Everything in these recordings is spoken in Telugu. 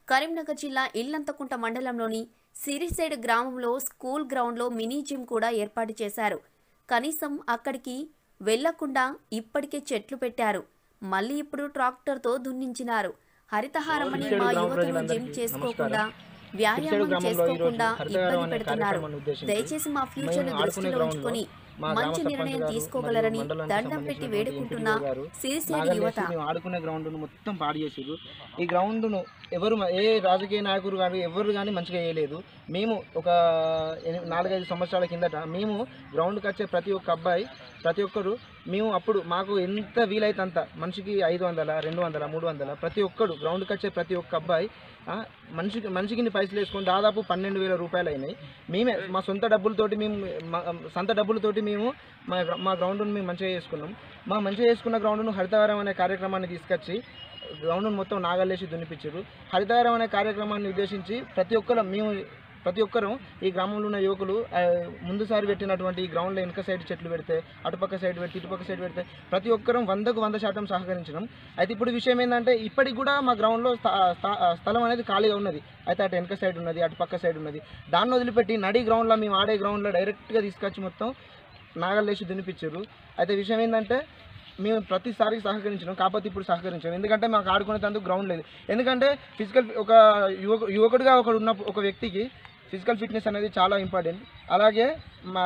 కరీంనగర్ జిల్లా ఇల్లంతకుంట మండలంలోని సిరిసేడ్ గ్రామంలో స్కూల్ గ్రౌండ్లో మినీ జిమ్ కూడా ఏర్పాటు చేశారు కనీసం అక్కడికి వెళ్లకుండా ఇప్పటికే చెట్లు పెట్టారు మళ్ళీ ఇప్పుడు ట్రాక్టర్తో దున్నించినారు హరితహారమని మా యువకులు జిమ్ చేసుకోకుండా వ్యాయామం చేసుకోకుండా ఇబ్బంది పెడుతున్నారు దయచేసి మా ఫ్యూచర్ దృష్టిలో ఉంచుకొని మంచి నిర్ణయం తీసుకోగలరని దండం పెట్టి వేడుకుంటున్న సిరిసేడ్ యువత మేము ఆడుకునే గ్రౌండ్ మొత్తం పాడు చేసిర్రు ఈ గ్రౌండ్ను ఎవరు మ- ఏ రాజకీయ నాయకులు కానీ ఎవరు కానీ మంచిగా వేయలేదు మేము ఒక ఎని- నాలుగైదు సంవత్సరాల కిందట మేము గ్రౌండ్కి వచ్చే ప్రతి ఒక్క అబ్బాయి ప్రతి ఒక్కరు మేము అప్పుడు మాకు ఎంత వీలైతే అంత మనిషికి ఐదు వందల రెండు వందల మూడు వందల ప్రతి ఒక్కడు గ్రౌండ్కి వచ్చే ప్రతి ఒక్క అబ్బాయి ఆ, మనిషికి మనిషికి ఇన్ని పైసలు వేసుకొని దాదాపు పన్నెండు వేల రూపాయలు అయినాయి మేమే మా సొంత డబ్బులతోటి మేము మా సొంత డబ్బులతోటి మేము మా గ్ర- మా గ్రౌండ్ను మేము మంచిగా చేసుకున్నాం మా మంచిగా చేసుకున్న గ్రౌండ్ను హరితవారం అనే కార్యక్రమాన్ని తీసుకొచ్చి గ్రౌండ్ను మొత్తం నాగలేసి దున్నిపించారు హరితవారం అనే కార్యక్రమాన్ని ఉద్దేశించి ప్రతి ఒక్కరు మేము ప్రతి ఒక్కరు ఈ గ్రామంలో ఉన్న యువకులు ఆ, ముందుసారి పెట్టినటువంటి ఈ గ్రౌండ్లో వెనక సైడ్ చెట్లు పెడితే అటుపక్క సైడ్ పెడితే ఇటుపక్క సైడ్ పెడితే ప్రతి ఒక్కరం వందకు వంద శాతం సహకరించడం అయితే ఇప్పుడు విషయం ఏంటంటే ఇప్పటికి కూడా మా గ్రౌండ్లో స్థ- స్థ- స్థలం అనేది ఖాళీగా ఉన్నది అయితే అటు వెనక సైడ్ ఉన్నది అటు పక్క సైడ్ ఉన్నది దాన్ని వదిలిపెట్టి నడి గ్రౌండ్లో మేము ఆడే గ్రౌండ్లో డైరెక్ట్గా తీసుకొచ్చి మొత్తం నాగలేసి దున్నిపించారు అయితే విషయం ఏంటంటే మేము ప్రతిసారి సహకరించడం కాకపోతే ఇప్పుడు సహకరించాం ఎందుకంటే మాకు ఆడుకునేందుకు గ్రౌండ్ లేదు ఎందుకంటే ఫిజికల్ ఒక యువక యువకుడిగా ఒకడు ఉన్న ఒక వ్యక్తికి ఫిజికల్ ఫిట్నెస్ అనేది చాలా ఇంపార్టెంట్ అలాగే మా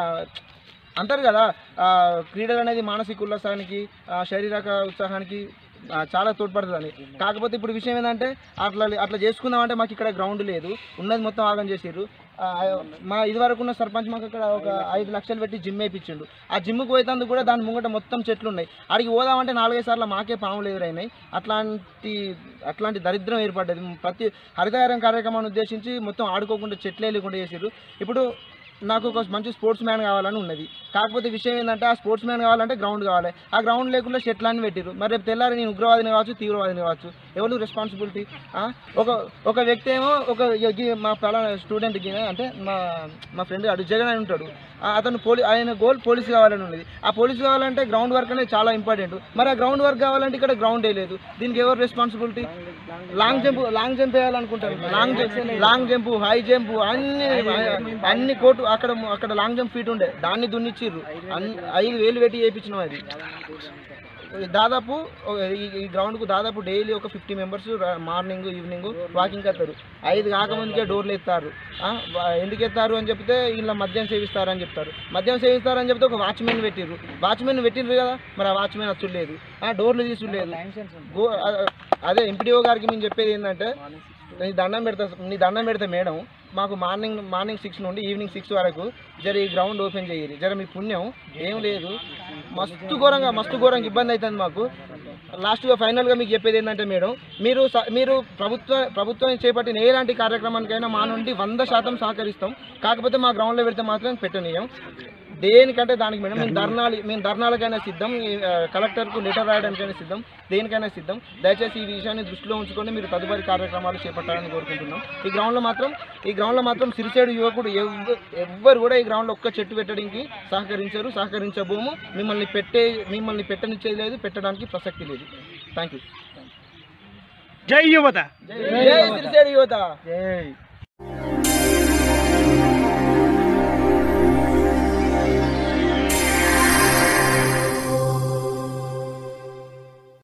అంటారు కదా ఆ, క్రీడలు అనేది మానసిక ఉల్లాసానికి ఆ, శారీరక ఉత్సాహానికి ఆ, చాలా తోడ్పడుతుందని కాకపోతే ఇప్పుడు విషయం ఏంటంటే అట్లా అట్లా చేసుకుందామంటే మాకు ఇక్కడ గ్రౌండ్ లేదు ఉన్నది మొత్తం ఆగం చేసారు మా ఇదివరకు ఉన్న సర్పంచ్ మాకు ఇక్కడ ఒక ఐదు లక్షలు పెట్టి జిమ్ వేయించిండు ఆ జిమ్కి పోయేందుకు కూడా దాని ముంగట మొత్తం చెట్లు ఉన్నాయి అడిగి పోదామంటే నాలుగైదు సార్లు మాకే పాములు ఎదురైనాయి అట్లాంటి అట్లాంటి దరిద్రం ఏర్పడ్డది ప్రతి హరితహారం కార్యక్రమాన్ని ఉద్దేశించి మొత్తం ఆడుకోకుండా చెట్లే లేకుండా చేసారు ఇప్పుడు నాకు ఒక మంచి స్పోర్ట్స్ మ్యాన్ కావాలని ఉన్నది కాకపోతే విషయం ఏంటంటే ఆ స్పోర్ట్స్ మ్యాన్ కావాలంటే గ్రౌండ్ కావాలి ఆ గ్రౌండ్ లేకుండా షెట్లని పెట్టిరు మరి రేపు తెల్లారి నేను ఉగ్రవాదిని కావచ్చు తీవ్రవాదిని కావచ్చు ఎవరు రెస్పాన్సిబిలిటీ ఒక ఒక వ్యక్తి ఏమో ఒక ఈ- మా పలానా స్టూడెంట్ అంటే మా మా ఫ్రెండ్ అడు జగన్ అని ఉంటాడు ఆ అతను పోలీ ఆయన గోల్ పోలీస్ కావాలని ఉన్నది ఆ పోలీస్ కావాలంటే గ్రౌండ్ వర్క్ అనేది చాలా ఇంపార్టెంట్ మరి ఆ గ్రౌండ్ వర్క్ కావాలంటే ఇక్కడ గ్రౌండే లేదు దీనికి ఎవరు responsibility long jump long jump వేయాలనుకుంటారు long jump long jump high jump అన్ని అన్ని కోర్టు అక్కడ అక్కడ లాంగ్ జంప్ ఫీట్ ఉండే దాన్ని దున్నిచ్చిర్రు అన్- ఐదు వేలు పెట్టి చేయించినాం అది దాదాపు ఓ- ఈ- ఈ గ్రౌండ్కు దాదాపు డైలీ ఒక fifty members morning evening walking వస్తారు ఐదు కాకముందుకే డోర్లు ఎత్తారు ఆ, వా- ఎందుకు ఎత్తారు అని చెప్తే ఇలా మద్యం సేవిస్తారు అని చెప్తారు మద్యం సేవిస్తారు అని చెప్తే ఒక వాచ్మెన్ పెట్టిర్రు వాచ్మెన్ పెట్టిర్రు కదా మరి ఆ వాచ్మెన్ వచ్చులేదు ఆ డోర్లు తీసులేదు గో ఆ- అదే ఎంపీడీఓ గారికి మేము చెప్పేది ఏంటంటే నీ దండం పెడతా నీ దండం పెడితే మేడం మాకు మార్నింగ్ మార్నింగ్ సిక్స్ నుండి ఈవినింగ్ సిక్స్ వరకు జర ఈ గ్రౌండ్ ఓపెన్ చేయాలి జర మీ పుణ్యం ఏం లేదు మస్తు ఘోరంగా మస్తు ఘోరంగా ఇబ్బంది అవుతుంది మాకు లాస్ట్గా ఫైనల్గా మీకు చెప్పేది ఏంటంటే మేడం మీరు స- మీరు ప్రభుత్వ ప్రభుత్వం చేపట్టిన ఎలాంటి కార్యక్రమానికైనా మా నుండి వంద శాతం సహకరిస్తాం కాకపోతే మా గ్రౌండ్లో పెడితే మాత్రం పెట్టనీయం దేనికంటే దానికి మేడం మేము ధర్నాలు మేము ధర్నాలకైనా సిద్ధం ఈ, ఆ, కలెక్టర్కు లెటర్ రాయడానికైనా సిద్ధం దేనికైనా సిద్ధం దయచేసి ఈ విషయాన్ని దృష్టిలో ఉంచుకొని మీరు తదుపరి కార్యక్రమాలు చేపట్టాలని కోరుకుంటున్నాం ఈ గ్రౌండ్లో మాత్రం ఈ గ్రౌండ్లో మాత్రం సిరిసేడు యువకుడు ఎవ్వ ఎవ్వరు కూడా ఈ గ్రౌండ్లో ఒక్క చెట్టు పెట్టడానికి సహకరించరు సహకరించబోము మిమ్మల్ని పెట్టే మిమ్మల్ని పెట్టనిచ్చేది లేదు పెట్టడానికి ప్రసక్తి లేదు థ్యాంక్ యూ జై యువత జై సిరిసేడు యువత